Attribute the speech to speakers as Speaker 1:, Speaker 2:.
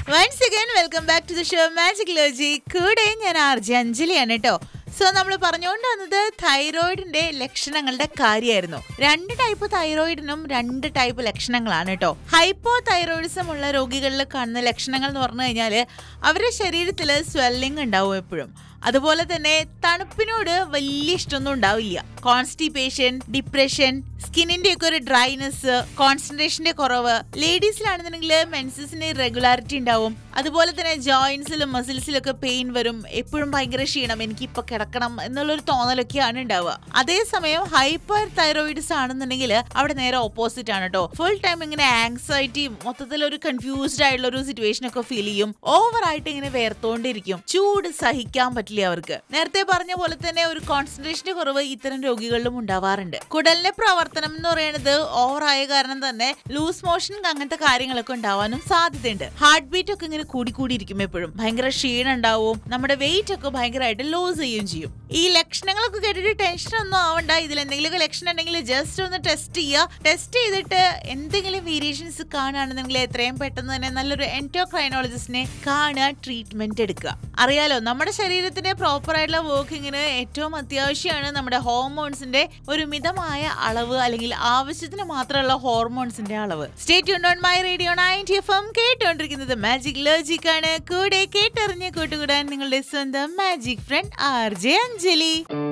Speaker 1: once again welcome back to the show magic logic കൂടെ ഞാൻ R J അഞ്ജലിയാണ് കേട്ടോ so നമ്മൾ പറഞ്ഞുകൊണ്ട് വന്നത് തൈറോയിഡിന്റെ ലക്ഷണങ്ങളുടെ കാര്യമായിരുന്നു രണ്ട് ടൈപ്പ് തൈറോയിഡിനും രണ്ട് ടൈപ്പ് ലക്ഷണങ്ങളാണ് കേട്ടോ ഹൈപ്പോ തൈറോയിഡിസം ഉള്ള രോഗികളിൽ കാണുന്ന ലക്ഷണങ്ങൾ എന്ന് പറഞ്ഞു കഴിഞ്ഞാൽ അവരുടെ ശരീരത്തിൽ സ്വെല്ലിംഗ് ഉണ്ടാവും എപ്പോഴും അതുപോലെ തന്നെ തണുപ്പിനോട് വലിയ ഇഷ്ടമൊന്നും ഉണ്ടാവില്ല കോൺസ്റ്റിപ്പേഷൻ ഡിപ്രഷൻ സ്കിന്നിന്റെ ഒക്കെ ഒരു ഡ്രൈനെസ് കോൺസെൻട്രേഷന്റെ കുറവ് ലേഡീസിലാണെന്നുണ്ടെങ്കിൽ മെൻസസിന് റെഗുലാരിറ്റി ഉണ്ടാവും അതുപോലെ തന്നെ ജോയിന്റ്സിലും മസിൽസിലും ഒക്കെ പെയിൻ വരും എപ്പോഴും ഭയങ്കര ക്ഷീണം എനിക്ക് ഇപ്പൊ കിടക്കണം എന്നുള്ളൊരു തോന്നലൊക്കെയാണ് ഉണ്ടാവുക അതേസമയം ഹൈപ്പർ തൈറോയിഡ്സ് ആണെന്നുണ്ടെങ്കിൽ അവിടെ നേരെ ഓപ്പോസിറ്റ് ആണ് കേട്ടോ ഫുൾ ടൈം ഇങ്ങനെ ആങ്സൈറ്റിയും മൊത്തത്തിൽ ഒരു കൺഫ്യൂസ്ഡ് ആയിട്ടുള്ള ഒരു സിറ്റുവേഷൻ ഒക്കെ ഫീൽ ചെയ്യും ഓവർ ആയിട്ട് ഇങ്ങനെ വേർത്തോണ്ടിരിക്കും ചൂട് സഹിക്കാൻ പറ്റില്ല അവർക്ക് നേരത്തെ പറഞ്ഞ പോലെ തന്നെ ഒരു കോൺസെൻട്രേഷന്റെ കുറവ് ഇത്തരം രോഗികളിലും ഉണ്ടാവാറുണ്ട് കുടലിന്റെ പ്രവർത്തനം എന്ന് പറയുന്നത് ഓവർ ആയ കാരണം തന്നെ ലൂസ് മോഷൻ അങ്ങനത്തെ കാര്യങ്ങളൊക്കെ ഉണ്ടാവാനും സാധ്യതയുണ്ട് ഹാർട്ട് ബീറ്റ് ഒക്കെ ഇങ്ങനെ കൂടി കൂടിയിരിക്കും എപ്പോഴും ഭയങ്കര ക്ഷീണം ഉണ്ടാവും നമ്മുടെ വെയിറ്റ് ഒക്കെ ഭയങ്കരമായിട്ട് ലോസ് ചെയ്യുകയും ചെയ്യും ഈ ലക്ഷണങ്ങളൊക്കെ കേട്ടിട്ട് ടെൻഷൻ ഒന്നും ആവണ്ട ഇതിൽ എന്തെങ്കിലും ലക്ഷണം ഉണ്ടെങ്കിൽ ജസ്റ്റ് ഒന്ന് ടെസ്റ്റ് ചെയ്യുക ടെസ്റ്റ് ചെയ്തിട്ട് എന്തെങ്കിലും വേരിയേഷൻസ് കാണുകയാണെന്നുണ്ടെങ്കിൽ എത്രയും പെട്ടെന്ന് തന്നെ നല്ലൊരു എൻറ്റോക്രൈനോളജിസ്റ്റിനെ കാണുക ട്രീറ്റ്മെന്റ് എടുക്കുക അറിയാലോ നമ്മുടെ ശരീരത്തിന്റെ പ്രോപ്പർ ആയിട്ടുള്ള വർക്കിങ്ങിന് ഏറ്റവും അത്യാവശ്യമാണ് നമ്മുടെ ഹോർമോൺസിന്റെ ഒരു മിതമായ അളവ് അല്ലെങ്കിൽ ആവശ്യത്തിന് മാത്രമുള്ള ഹോർമോൺസിന്റെ അളവ് state on my radio ninety F M കേട്ടുകൊണ്ടിരിക്കുന്നത് മാജിക് ലോജിക് ആണ് കൂടെ കേട്ടറിഞ്ഞ് കൂട്ടുകൂടാൻ നിങ്ങളുടെ സ്വന്തം magic friend R J Anjali